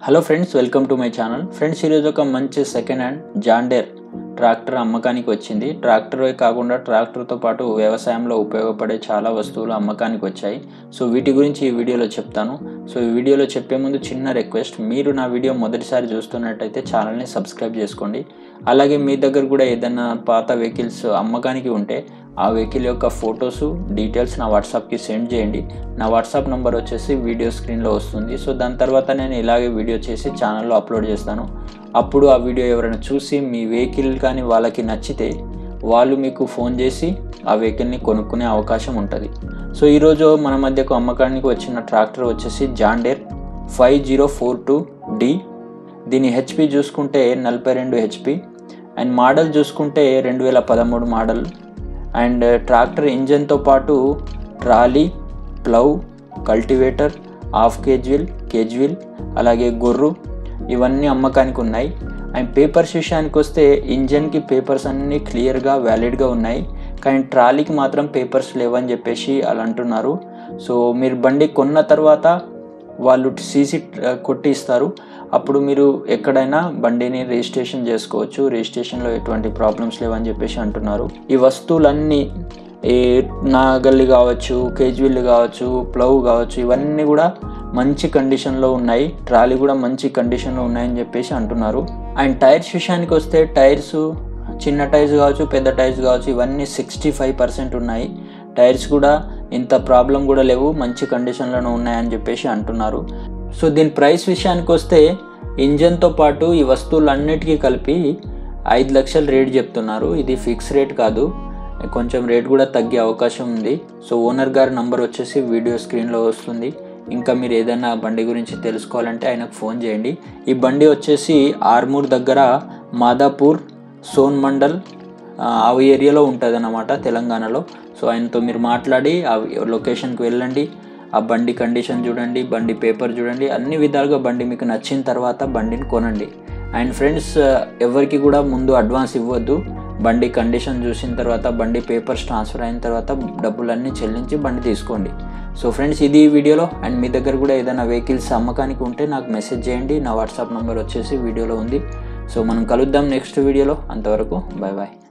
hello friends welcome to my channel friends ఈరోజు ఒక మంచి సెకండ్ హ్యాండ్ జాండేర్ ట్రాక్టర్ అమ్మకానికి వచ్చింది ట్రాక్టర్ కాకుండా ట్రాక్టర్తో పాటు వ్యవసాయంలో ఉపయోగపడే చాలా వస్తువులు అమ్మకానికి వచ్చాయి సో వీటి గురించి ఈ వీడియోలో చెప్తాను సో ఈ వీడియోలో చెప్పే ముందు చిన్న రిక్వెస్ట్ మీరు నా వీడియో మొదటిసారి చూస్తున్నట్టయితే ఛానల్ని సబ్స్క్రైబ్ చేసుకోండి అలాగే మీ దగ్గర కూడా ఏదైనా పాత వెహికల్స్ అమ్మకానికి ఉంటే ఆ వెహికల్ యొక్క ఫొటోస్ డీటెయిల్స్ నా వాట్సాప్కి సెండ్ చేయండి నా వాట్సాప్ నెంబర్ వచ్చేసి వీడియో స్క్రీన్లో వస్తుంది సో దాని తర్వాత నేను ఇలాగే వీడియో చేసి ఛానల్లో అప్లోడ్ చేస్తాను అప్పుడు ఆ వీడియో ఎవరైనా చూసి మీ వెహికల్ కానీ వాళ్ళకి నచ్చితే వాళ్ళు మీకు ఫోన్ చేసి ఆ వెహికల్ని కొనుక్కునే అవకాశం ఉంటుంది సో ఈరోజు మన మధ్యకు అమ్మకానికి వచ్చిన ట్రాక్టర్ వచ్చేసి John Deere five zero four two D దీని హెచ్పి చూసుకుంటే నలభై రెండు హెచ్పి అండ్ మోడల్ చూసుకుంటే రెండు వేల పదమూడు మోడల్ అండ్ ట్రాక్టర్ ఇంజన్తో పాటు trolley plough cultivator half cage wheel cage wheel అలాగే గొర్రు ఇవన్నీ అమ్మకానికి ఉన్నాయి అండ్ పేపర్స్ విషయానికి వస్తే ఇంజన్కి పేపర్స్ అన్నీ క్లియర్గా వ్యాలిడ్గా ఉన్నాయి కానీ ట్రాలీకి మాత్రం పేపర్స్ లేవని చెప్పేసి అలా అంటున్నారు సో మీరు బండి కొన్న తర్వాత వాళ్ళు సీసీ కొట్టి ఇస్తారు అప్పుడు మీరు ఎక్కడైనా బండిని రిజిస్ట్రేషన్ చేసుకోవచ్చు రిజిస్ట్రేషన్లో ఎటువంటి ప్రాబ్లమ్స్ లేవని చెప్పేసి అంటున్నారు ఈ వస్తువులన్నీ ఏ నాగల్లి కావచ్చు కేజ్విల్ కావచ్చు ప్లవ్ కావచ్చు ఇవన్నీ కూడా మంచి కండిషన్లో ఉన్నాయి ట్రాలీ కూడా మంచి కండిషన్లో ఉన్నాయని చెప్పేసి అంటున్నారు అండ్ టైర్స్ విషయానికి వస్తే టైర్స్ చిన్న టైర్స్ కావచ్చు పెద్ద టైర్స్ కావచ్చు ఇవన్నీ సిక్స్టీ ఫైవ్ పర్సెంట్ ఉన్నాయి టైర్స్ కూడా ఇంత ప్రాబ్లం కూడా లేవు మంచి కండిషన్లోనే ఉన్నాయని చెప్పేసి అంటున్నారు సో దీని ప్రైస్ విషయానికి వస్తే ఇంజన్తో పాటు ఈ వస్తువులన్నిటికీ కలిపి ఐదు లక్షలు రేట్ చెప్తున్నారు ఇది ఫిక్స్ రేట్ కాదు కొంచెం రేట్ కూడా తగ్గే అవకాశం ఉంది సో ఓనర్ గారి నంబర్ వచ్చేసి వీడియో స్క్రీన్లో వస్తుంది ఇంకా మీరు ఏదైనా బండి గురించి తెలుసుకోవాలంటే ఆయనకు ఫోన్ చేయండి ఈ బండి వచ్చేసి ఆర్మూర్ దగ్గర మాదాపూర్ సోన్ మండల్ ఆ ఏరియాలో ఉంటుంది అన్నమాట తెలంగాణలో సో ఆయనతో మీరు మాట్లాడి ఆ లొకేషన్కి వెళ్ళండి ఆ బండి కండిషన్ చూడండి బండి పేపర్ చూడండి అన్ని విధాలుగా బండి మీకు నచ్చిన తర్వాత బండిని కొనండి అండ్ ఫ్రెండ్స్ ఎవరికి కూడా ముందు అడ్వాన్స్ ఇవ్వద్దు బండి కండిషన్ చూసిన తర్వాత బండి పేపర్స్ ట్రాన్స్ఫర్ అయిన తర్వాత డబ్బులన్నీ చెల్లించి బండి తీసుకోండి సో ఫ్రెండ్స్ ఇది ఈ వీడియోలో అండ్ మీ దగ్గర కూడా ఏదైనా వెహికల్స్ అమ్మకానికి ఉంటే నాకు మెసేజ్ చేయండి నా వాట్సాప్ నెంబర్ వచ్చేసి వీడియోలో ఉంది సో మనం కలుద్దాం నెక్స్ట్ వీడియోలో అంతవరకు బాయ్ బాయ్